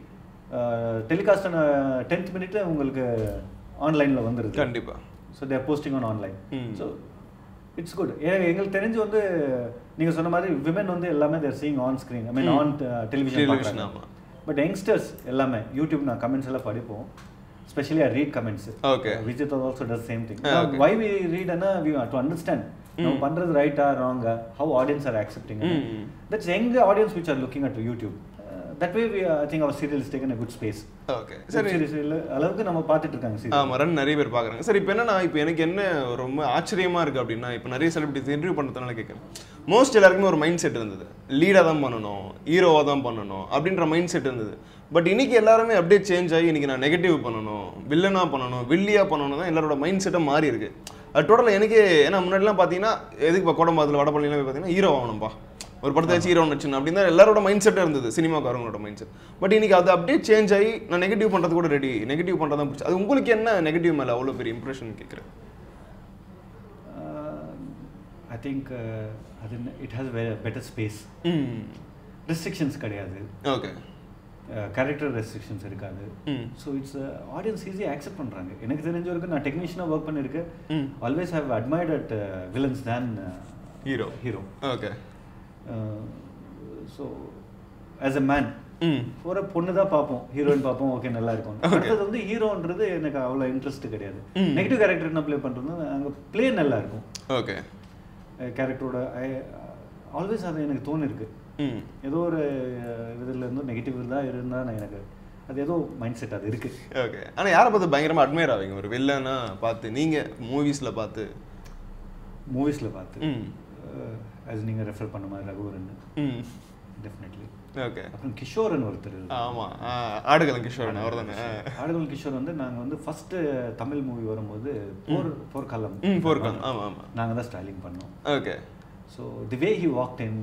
டெலிகாஸ்ட் டென்த் மினிட்ல உங்களுக்கு ஆன்லைனில் வந்துருது கண்டிப்பா so their posting on online hmm. So it's good எங்களுக்கு தெரிஞ்சு வந்து நீங்கள் சொன்ன மாதிரி விமன் வந்து எல்லாமே their seeing on screen I mean on Television, television ஆமா. பட் யங்ஸ்டர்ஸ் எல்லாமே யூடியூப் நான் கமெண்ட்ஸ் எல்லாம் படிப்போம் specially I read comments Okay. Vijith also does same thing Ah, okay. Why we read அண்ணா வி டு அண்டர்ஸ்டாண்ட் நம்ம பண்ணுறது ரைட்டா ராங்கா how audience are accepting hmm. That's young audience which are looking at YouTube that way we I think our serial is taken a good space okay சரி serial அளவுக்கு நம்ம பார்த்துட்டு இருக்காங்க சீரியல் ஆமா ரன் நிறைய பேர் பார்க்குறாங்க சரி இப்போ என்னன்னா இப்போ எனக்கு என்ன ரொம்ப ஆச்சரியமா இருக்கு அப்படின்னா இப்போ நிறைய செலிபிரிட்டிஸ் இன்டர்வியூ பண்ணுறதுனால கேட்குறேன் மோஸ்ட் எல்லாருக்குமே ஒரு மைண்ட் செட் இருந்தது லீடாக தான் பண்ணணும் ஹீரோவாக தான் பண்ணணும் அப்படின்ற மைண்ட் செட் இருந்தது பட் இன்னைக்கு எல்லாருமே அப்படியே சேஞ்ச் ஆகி இன்னைக்கு நான் நெகட்டிவ் பண்ணணும் வில்லனா பண்ணணும் வில்லியா பண்ணணும் தான் எல்லாரோட மைண்ட் செட்டை மாறி இருக்கு அது டோட்டலாக எனக்கே ஏன்னா முன்னாடிலாம் பார்த்தீங்கன்னா எதுக்கு இப்போ கோடம்பாத்தில் வடபள்ளிலாம் போய் பார்த்தீங்கன்னா ஹீரோ ஆகணும்பா ஒரு படத்தை வச்சு ஹீரோ வச்சுன்னு அப்படின்னு தான் எல்லாரோட மைண்ட் செட்டாக இருந்தது சினிமாக்காரங்களோட மைண்ட் செட் பட் இன்னைக்கு அது அப்படியே சேஞ்ச் ஆகி நான் நெகட்டிவ் பண்ணுறது கூட ரெடி நெகட்டிவ் பண்ணுறது தான் பிடிச்சி அது உங்களுக்கு என்ன நெகட்டிவ் மேலே அவ்வளோ பெரிய இம்ப்ரெஷன் கேட்குறேன் ஐ திங்க் அது it has better space hmm restrictions கிடையாது ஓகே கேரக்டர் ரெஸ்ட்ரிக்ஷன்ஸ் இருக்காது ம் ஸோ இட்ஸ் ஆடியன்ஸ் ஈஸியாக அக்செப்ட் பண்ணுறாங்க எனக்கு தெரிஞ்ச வரைக்கும் நான் டெக்னீஷியனாக ஒர்க் பண்ணியிருக்கேன் hmm always have admired at villains than hero hero okay so as a man hmm ஒரு பொண்ணு தான் பார்ப்போம் ஹீரோயின் பார்ப்போம் ஓகே நல்லா இருக்கும் அடுத்தது வந்து ஹீரோன்றது எனக்கு அவ்வளோ இன்ட்ரெஸ்ட் கிடையாது ம். நெகட்டிவ் கேரக்டர் என்ன ப்ளே பண்ணுறது அங்கே ப்ளே நல்லா இருக்கும் ஓகே கேரக்டரோட ஆல்வேஸ் அது எனக்கு தோணிருக்கு ம் ஏதோ ஒரு இதில் இருந்து நெகட்டிவ் தான் இருந்தால் நான் எனக்கு அது ஏதோ மைண்ட் செட் அது இருக்குது ஓகே ஆனால் யாரை பார்த்து பயங்கரமாக அட்மையர் ஆவீங்க ஒரு வில்லனா பார்த்து நீங்கள் மூவிஸில் பார்த்து மூவிஸில் பார்த்து ம் அது நீங்கள் ரெஃபர் பண்ண மாதிரி ரகுவரன் ம் டெஃபினெட்லி ஓகே அப்புறம் கிஷோரன் ஒருத்தர் இருக்கார். ஆமாம் ஆடுகளம் கிஷோரன் அவர் தானே ஆடுகள் கிஷோர் வந்து நாங்கள் வந்து ஃபஸ்ட்டு தமிழ் மூவி வரும்போது போர் போர்க்காலம் ம் போர்க்காலம் ஆமாம் ஆமாம் நாங்கள் தான் ஸ்டைலிங் பண்ணோம் okay so the way he walked in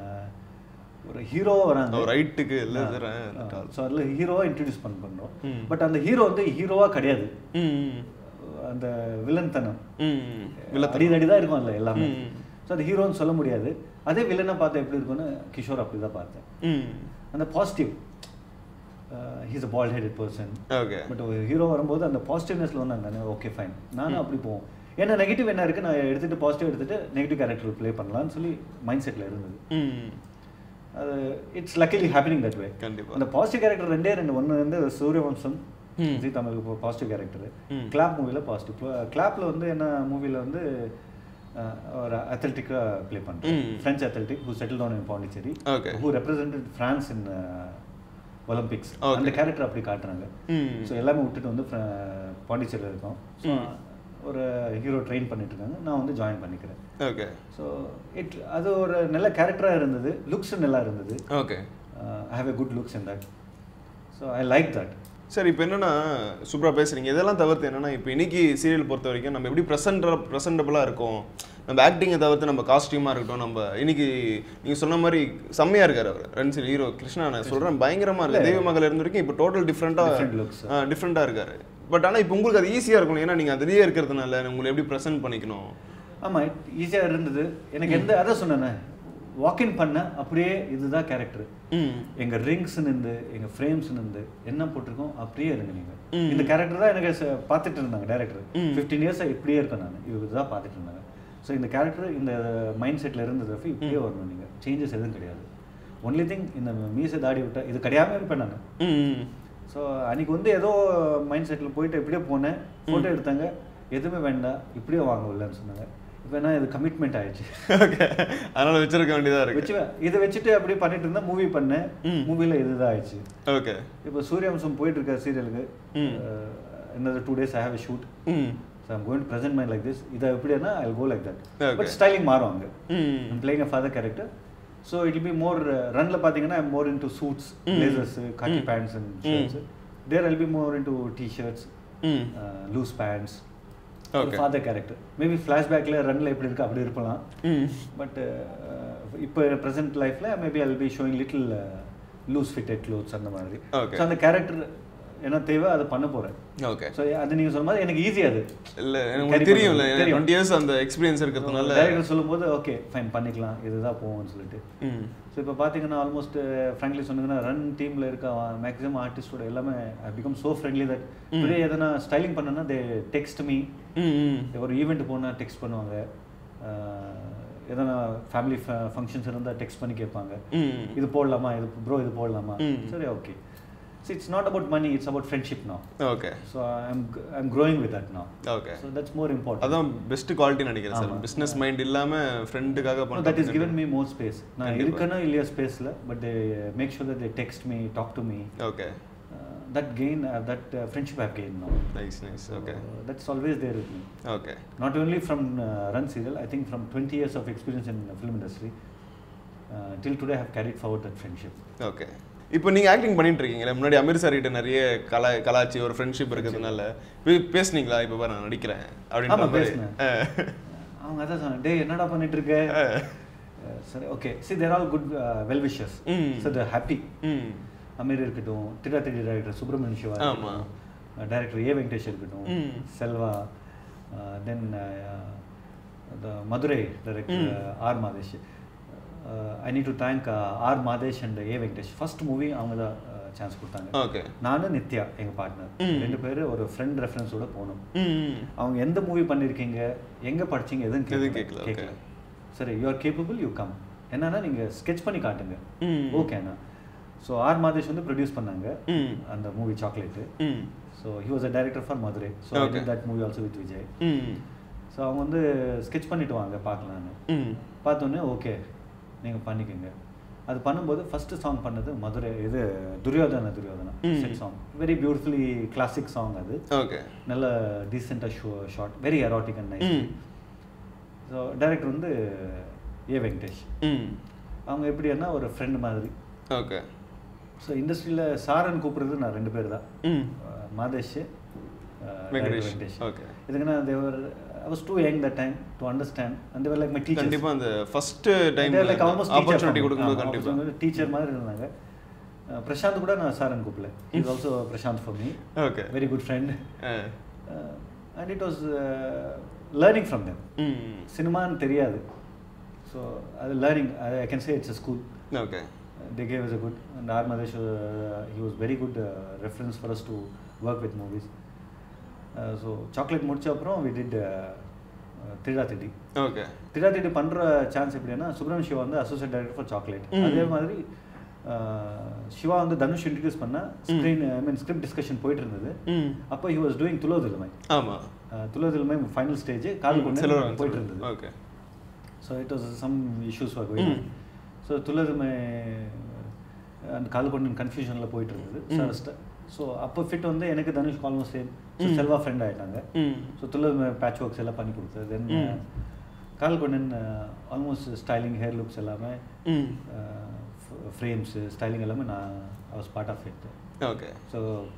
ஒரு ஹீரோவாக வராங்க ஒரு ரைட்டுக்கு இல்லை சார் ஸோ அதில் ஹீரோவாக இன்ட்ரடியூஸ் பண்ண பண்ணுறோம் ம். பட் அந்த ஹீரோ வந்து ஹீரோவாக கிடையாது ம் அந்த வில்லன் தனம் ம் வில்லத்தனம். அடிதடி தான் இருக்கும் அதில் எல்லாமே ம். ஸோ அது ஹீரோன்னு சொல்ல முடியாது அதே வில்லனை பார்த்தா எப்படி இருக்கும்னு கிஷோர் அப்படி தான் பார்த்தேன் ம் அந்த positive he's a bald headed person okay but ஒரு ஹீரோ வரும்போது அந்த பாசிட்டிவ்னஸ்ல வந்தாங்க தானே ஓகே ஃபைன் நானும் அப்படி போவோம் ஏன்னா நெகட்டிவ் என்ன இருக்கு நான் எடுத்துட்டு பாசிட்டிவ் எடுத்துட்டு நெகட்டிவ் கேரக்டர் ப்ளே பண்ணலாம்னு சொல்லி மைண்ட் செட்டில் இருந்தது ம் அது it's luckily happening that way கண்டிப்பா. அந்த பாசிட்டிவ் கேரக்டர் ரெண்டே ரெண்டு ஒன்று வந்து சூரியவம்சம் ம். ஜி தமிழுக்கு பாசிட்டிவ் கேரக்டர் ம். கிளாப் மூவியில் பாசிட்டிவ் கிளாப்ல வந்து என்ன மூவியில் வந்து அஹ், ஒரு அத்லட்டிக்காக ப்ளே பண்ணுறேன் ம். French athletic who settle down in Pondicherry Okay. Who represented France in Olympics Okay. அந்த கேரக்டர் அப்படி காட்டுறாங்க ம் ஸோ எல்லாமே விட்டுட்டு வந்து ஃப்ர- பாண்டிச்சேரியில் இருக்கோம் ஸோ ம். ஒரு ஹீரோ ட்ரெயின் பண்ணிட்டு இருக்காங்க நான் வந்து ஜாயின் பண்ணிக்கிறேன் ஓகே ஸோ இட் அது ஒரு நல்ல கேரக்டராக இருந்தது லுக்ஸ் நல்லா இருந்தது okay I have a good looks in that so I like that சரி இப்போ என்னன்னா சூப்பராக பேசுறீங்க இதெல்லாம் தவிர்த்து என்னன்னா இப்போ இன்னைக்கு சீரியல் பொறுத்த வரைக்கும் நம்ம எப்படி ப்ரெசென்ட் ப்ரெசென்டபுளாக இருக்கோம் நம்ம ஆக்டிங்கை தவிர்த்து நம்ம காஸ்டியூமாக இருக்கட்டும் நம்ம இன்னைக்கு நீங்கள் சொன்ன மாதிரி செம்மையாக இருக்காரு அவர் ரன்சில் ஹீரோ கிருஷ்ணா நான் சொல்கிறேன் பயங்கரமாக இருக்கு தெய்வ மகள் இருந்த வரைக்கும் இப்போ டோட்டல் Different டிஃப்ரெண்ட்டாக looks. டிஃப்ரெண்ட்டாக இருக்காரு பட் ஆனால் இப்போ உங்களுக்கு அது ஈஸியாக இருக்கணும் ஏன்னா நீங்கள் அதுலேயே இருக்கிறதுனால உங்களை எப்படி ப்ரெசென்ட் பண்ணிக்கணும் ஆமாம் ஈஸியாக இருந்தது எனக்கு எந்த அதான் சொன்னேனே வாக்கின் பண்ண அப்படியே இதுதான் கேரக்டர் ம் எங்க ரிங்ஸ் இருந்து எங்க ஃப்ரேம்ஸ் இருந்து என்ன போட்டிருக்கோம் அப்படியே இருங்க நீங்க ம். இந்த கேரக்டர் தான் எனக்கு ச- பார்த்துட்டு இருந்தாங்க டேரக்டர் ம். ஃபிஃப்டீன் இயர்ஸ் இப்படியே இருக்கேன் நான் இவர் தான் பார்த்துட்டு இருந்தாங்க ஸோ இந்த கேரக்டர் இந்த மைண்ட் செட்டில் இருந்தது ரஃபி இப்படியே வரணும் நீங்க சேஞ்சஸ் எதுவும் கிடையாது ஒன்லி திங் இந்த மீசை தாடி விட்டா இது கிடையாம இருப்பேன் நான் ம் ஸோ அன்னைக்கு வந்து ஏதோ மைண்ட் செட்டில் போயிட்டு இப்படியே போனேன் ஃபோட்டோ எடுத்தாங்க எதுவுமே வேண்டாம் இப்படியே வாங்க உள்ளன்னு சொன்னாங்க இப்போ என்ன இது கமிட்மெண்ட் ஆயிடுச்சு ஓகே அதனால வச்சிருக்க வேண்டியதா இருக்கு வச்சு இதை வச்சுட்டு அப்படியே பண்ணிட்டு இருந்தா மூவி பண்ணேன் ம். மூவில இதுதான் ஆயிடுச்சு ஓகே இப்போ சூரியவம்சம் போயிட்டு இருக்க சீரியலுக்கு ம். இன்னொரு two days I have a shoot hmm so I'm going to present mind like this இதை எப்படின்னா I go like that Okay. But styling மாறும் அங்கே hmm playing a father character so it be more ரன்ல பார்த்தீங்கன்னா I'm more into suits hmm. Blazers khaki hmm. Pants and hmm. Shirts there I'll be more into T shirts hmm loose pants Okay. Father character maybe ஃப்ளாஷ்பேக்கில் ரன்ல எப்படி இருக்கு அப்படி இருக்கலாம் ம் but இப்போ present லைஃப்ல maybe I'll be showing little loose fitted clothes அந்த மாதிரி Okay. So அந்த கேரக்டர் என்ன தேவை அதை பண்ண போறேன் ஓகே ஸோ அது நீங்க சொன்ன மாதிரி எனக்கு ஈஸி அது இல்ல எனக்கு Carry தெரியும்ல பண்ண- தெரியும். டுவெண்ட்டி இயர்ஸ் அந்த எக்ஸ்பீரியன்ஸ் இருக்கிறதுனால டேரக்டர் சொல்லும்போது ஓகே ஃபைன் பண்ணிக்கலாம் இதுதான் போகும்னு சொல்லிட்டு ம் ஸோ இப்போ பார்த்தீங்கன்னா ஆல்மோஸ்ட் ஃப்ராங்க்லி சொன்னீங்கன்னா ரன் டீமில் இருக்க மேக்ஸிமம் ஆர்டிஸ்டோட எல்லாமே பிகம் ஸோ ஃப்ரெண்ட்லி தட் இப்படியே எதனா ஸ்டைலிங் பண்ணனா தே டெக்ஸ்ட் மீ ம் ம் ஒரு ஈவெண்ட் போனால் டெக்ஸ்ட் பண்ணுவாங்க அஹ், எதனா ஃபேமிலி ஃபங்க்ஷன்ஸ் இருந்தால் டெக்ஸ்ட் பண்ணி கேட்பாங்க ம் இது போடலாமா இது ப்ரோ இது போடலாமா ம். சரி okay so it's not about money it's about friendship now okay so I'm I'm growing with that now okay so that's more important அதான் பெஸ்ட் குவாலிட்டி நினைக்கிறேன் சார் ஆமா. பிசினஸ் மைண்ட் இல்லாம ஃப்ரெண்டுக்காக No, that is given பண்ணுறது me more space. நான் கண்டிப்பா. இருக்கேனோ இல்லையா ஸ்பேஸில் but they make sure that they text me talk to me okay uh, that gain uh, that uh, friendship I've gained now nice nice okay So, that's always there with me okay not only from uh, run serial I think from 20 years of experience in the film industry uh, till today I have carried forward that friendship okay இப்போ நீங்க acting பண்ணிட்டு இருக்கீங்களே முன்னாடி Amir sir கிட்ட நிறைய கலா கலாச்சி ஒரு friendship இருக்கிறதுனால பே- பேசுனீங்களா இப்போ பாரு நான் நடிக்கிறேன் அப்படின்ற ஆமா, மாதிரி பேசுனேன். அவங்க அதான் சொன்னாங்க டேய் என்னடா பண்ணிட்டு இருக்க Uh, சரி ஓகே சி தேர் ஆல் குட் வெல் விஷஸ் ம். ஸோ த ஹாப்பி ம் அமீர் இருக்கட்டும் திடா திடி டைரக்டர் சுப்பிரமணிய சிவா ஆமா. டைரக்டர் ஏ வெங்கடேஷ் இருக்கட்டும் ம். செல்வா தென் த மதுரை டைரக்டர் ம். R Madhesh I need to thank R Madhesh and A Venkatesh first movie அவங்க தான் சான்ஸ் கொடுத்தாங்க ஓகே நானும் நித்யா எங்கள் பார்ட்னர் ம். ரெண்டு பேரும் ஒரு ஃப்ரெண்ட் ரெஃபரன்ஸோட போனோம் ம் அவங்க எந்த மூவி பண்ணியிருக்கீங்க எங்கே படிச்சீங்க எதுவும் எதுவும் கேட்கல கேட்கல, okay. கேட்கல சரி you are capable you come என்னன்னா நீங்கள் ஸ்கெச் பண்ணி காட்டுங்க ம். ஓகேண்ணா ஸோ ஆர் மாதேஷ் வந்து ப்ரொடியூஸ் பண்ணாங்க ம். அந்த மூவி சாக்லேட்டு ம் so he was a director for Madurai so Okay. That movie also with Vijay ம் ஸோ அவங்க வந்து ஸ்கெச் பண்ணிட்டு வாங்க பார்க்கலான்னு ம் பார்த்தோன்னே ஓகே நீங்கள் பண்ணிக்கோங்க அது பண்ணும்போது ஃபர்ஸ்ட் சாங் பண்ணது மதுரை இது துரியோதன துரியோதனா ம். Set song very beautifully classic song அது ஓகே நல்ல டீசெண்டாக show short very erotic and nice ம் ஸோ டைரக்டர் வந்து ஏ வெங்கடேஷ் ம் அவங்க எப்படின்னா ஒரு ஃப்ரெண்ட் மாதிரி ஓகே ஸோ இண்டஸ்ட்ரியில் சாரன் கூப்பிடுறது நான் ரெண்டு பேர் தான் ம் அஹ் மாதேஷ் அஹ் வெங்கடேஷ். director Venkatesh Okay. இதுக்குன்னா they were I was too young that time to understand and they were like my teacher கண்டிப்பா அந்த first time like almost opportunity கொடுக்கும்போது கண்டிப்பா டீச்சர் மாதிரி இருந்தாங்க அஹ் பிரசாந்த் கூட நான் சாரன் கூப்பிடல is also Prashanth for me okay very good friend and it was learning from them ம் சினிமான்னு தெரியாது ஸோ அது learning I can say it's a school okay they gave us a good and R Madesh uh, he was very good uh, reference for us to work with movies uh, so chocolate முடிச்ச அப்புறம் we did uh, uh, திடா திடி okay திடா திடி பண்ற chance எப்படின்னா சுப்ரமணிய சிவா வந்து associate director for chocolate ம். அதே மாதிரி uh, Siva வந்து Dhanush introduce பண்ண screen I mean script discussion போயிட்டு இருந்தது ம் அப்போ ஹி வாஸ் டூயிங் துலோதில்மை ஆமா துலோதில்மை ஃபைனல் ஸ்டேஜ் கால் கொண்டு செல்வராகவன் போயிட்டு சார். இருந்தது okay so it was some issues for going ம். ஸோ துளதுமை அந்த கால்கொண்டன் கன்ஃபியூஷனில் போயிட்டு இருந்தது ம். ஸோ அப்போ ஃபிட் வந்து எனக்கு தனுஷ் ஆல்மோஸ்ட் சேம் ஸோ ம். செல்வா ஃப்ரெண்ட் ஆயிட்டாங்க ம் ஸோ துளதுமை பேட்ச் ஒர்க்ஸ் எல்லாம் பண்ணி கொடுத்தது தென் ம். கால்கொண்டன் ஆல்மோஸ்ட் ஸ்டைலிங் ஹேர் லுக்ஸ் எல்லாமே ம் ஃப்ரேம்ஸு ஸ்டைலிங் எல்லாமே நான் I was part of it okay so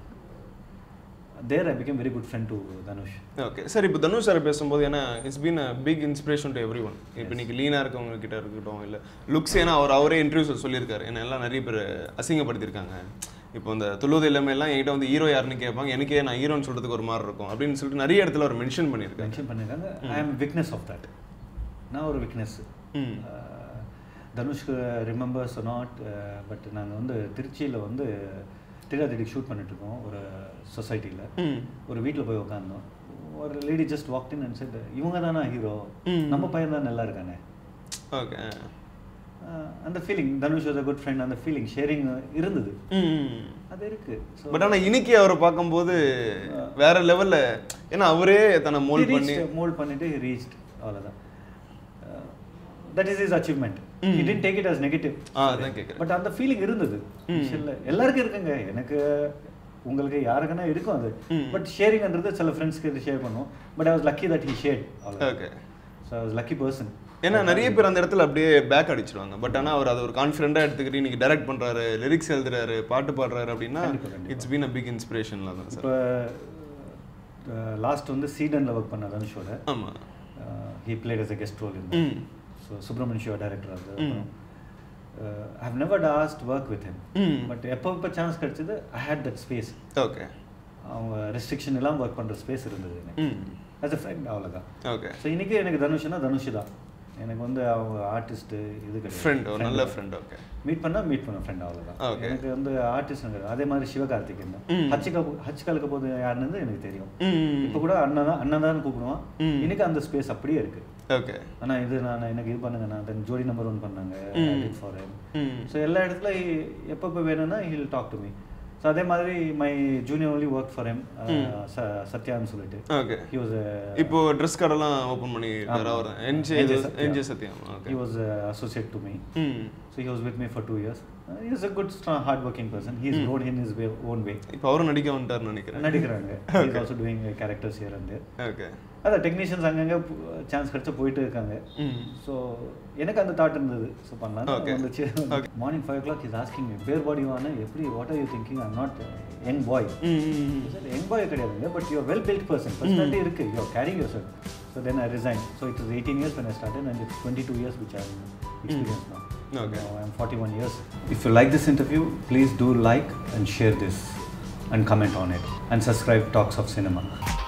there I become very good friend to Dhanush okay sir இப்போ தனுஷ் சார் பேசும்போது ஏன்னா it's been a big inspiration to everyone இப்போ இன்னைக்கு லீனாக இருக்கவங்க கிட்ட இருக்கட்டும் இல்லை லுக்ஸ் ஏன்னா அவர் அவரே இன்டர்வியூஸில் சொல்லியிருக்காரு என்ன எல்லாம் நிறைய பேர் அசிங்கப்படுத்தியிருக்காங்க இப்போ இந்த துளுவது எல்லாமே எல்லாம் என்கிட்ட வந்து ஹீரோ யாருன்னு கேட்பாங்க எனக்கே நான் ஹீரோன்னு சொல்றதுக்கு ஒரு மாதிரி இருக்கும் அப்படின்னு சொல்லிட்டு நிறைய இடத்துல அவர் மென்ஷன் பண்ணியிருக்காரு மென்ஷன் பண்ணியிருக்காங்க ஐ ஆம் விக்னஸ் ஆஃப் தட் நான் ஒரு விக்னஸ் ம் தனுஷ்க்கு ரிமெம்பர்ஸ் நாட் பட் நாங்கள் வந்து திருச்சியில் வந்து திடாதிடி ஷூட் பண்ணிட்டுருக்கோம் ஒரு சொசைட்டியில் ம் ஒரு வீட்டில் போய் உட்காந்தோம் ஒரு lady just walked in and said இவங்க தானா ஹீரோ ம். நம்ம பையன் தான் நல்லா இருக்கானே ஓகே அஹ் அந்த feeling Dhanush was a good friend அந்த ஃபீலிங் ஷேரிங் இருந்தது ம் அது இருக்கு ஸோ பட் ஆனா இன்னைக்கு அவரை பார்க்கும்போது வேற லெவல்ல ஏன்னா அவரே தன்னை மோல்ட் பண்ணி மோல்ட் பண்ணிட்டு ரீச்ட் அவ்வளோதான் that is is achievement he didn't take it as negative ஆ அதான் கேட்குறேன் பட் அந்த ஃபீலிங் இருந்தது இல்ல எல்லாருக்கும் இருக்குங்க எனக்கு உங்களுக்கு யாருக்குன்னா இருக்கும் அது பட் ஷேரிங்ன்றது சில ஃப்ரெண்ட்ஸ்க்கு ஷேர் பண்ணுவோம் but I was lucky that he share அவ்வளோ okay so I was lucky person ஏன்னா நிறைய பேர் அந்த இடத்துல அப்படியே பேக் அடிச்சிருவாங்க பட் ஆனா அவர் அதை ஒரு கான்ஃபிடென்ட்டாக எடுத்துக்கிட்டு இன்னைக்கு டைரக்ட் பண்றாரு லிரிக்ஸ் எழுதுறாரு பாட்டு பாடுறாரு அப்படின்னா கண்டிப்பா, கண்டிப்பா. இட்ஸ் பீன் அ பிக் இன்ஸ்பிரேஷன்ல தான் சார் இப்போ லாஸ்ட் வந்து சீடனில் ஒர்க் பண்ண தனுஷோட ஆமா he played as a guest role ம் ஸோ சுப்ரமணிய சிவா டேரக்டர் அது I have never dust work with him ம் பட் எப்போ எப்போ சான்ஸ் கிடைச்சது I had that space okay அவங்க ரெஸ்ட்ரிக்ஷன் எல்லாம் ஒர்க் பண்ணுற ஸ்பேஸ் இருந்தது எனக்கு ம் ஆஸ் அ ஃப்ரெண்ட் அவ்வளோதான் ஓகே ஸோ இன்றைக்கி எனக்கு தனுஷ்னா தனுஷ் தான் எனக்கு வந்து அவங்க ஆர்டிஸ்ட்டு இது கிடையாது ஃப்ரெண்ட் ஒரு நல்ல ஃப்ரெண்ட் ஓகே மீட் பண்ணா மீட் பண்ண ஃப்ரெண்ட் அவ்வளோதான் Okay. எனக்கு வந்து ஆர்டிஸ்ட் கிடையாது அதே மாதிரி சிவகார்த்திகேயன் தான் ம். ஹச்சிகா ஹச் கலக்க போது யாருன்னு எனக்கு தெரியும் ம் இப்போ கூட அண்ணன் தான் அண்ணன் தான் கூப்பிடுவான் ம். இன்னைக்கு அந்த ஸ்பேஸ் அப்படியே இருக்கு ஓகே ஆனால் இது நான் எனக்கு இது பண்ணுங்க நான் தென் ஜோடி நம்பர் ஒன் பண்ணாங்க ம். ஃபார் ம் ஸோ எல்லா இடத்துல எப்பப்போ வேணும்னா he'll talk to me so அதே மாதிரி my junior only work for him சத்யான்னு சொல்லிட்டு ஓகே ஹி வாஸ் இப்போ ட்ரெஸ் கடைலாம் ஓப்பன் பண்ணி இருக்காரு அவர் NJ NJ Satyam. NJ Sathyam he okay was associate to me ம் So he was with me for two years. Uh, he is a good, strong, hard-working person. He's grown in his way, own way. இப்போ அவரும் நடிக்க வந்துட்டாருன்னு நினைக்கிறேன் நடிக்கிறாங்க he's also doing uh, characters here and there. Okay அதான் technicians அங்கங்கே chance கிடைச்சா போயிட்டு இருக்காங்க ம் ஸோ எனக்கு அந்த தாட் இருந்தது ஸோ பண்ணலாம் Okay. வந்துச்சு Okay. Morning five o'clock is asking பேர் பாடி வான எப்படி what are you thinking I'm not young boy ம் ம் யங் பாய் கிடையாதுங்க but you well built person personality இருக்கு you caring your cell so then I resign so it is eighteen years when I started and it's 22 years which I experienced now. Okay. Now I'm 41 years. If you like this interview, please do like and share this and comment on it and subscribe Talks of Cinema.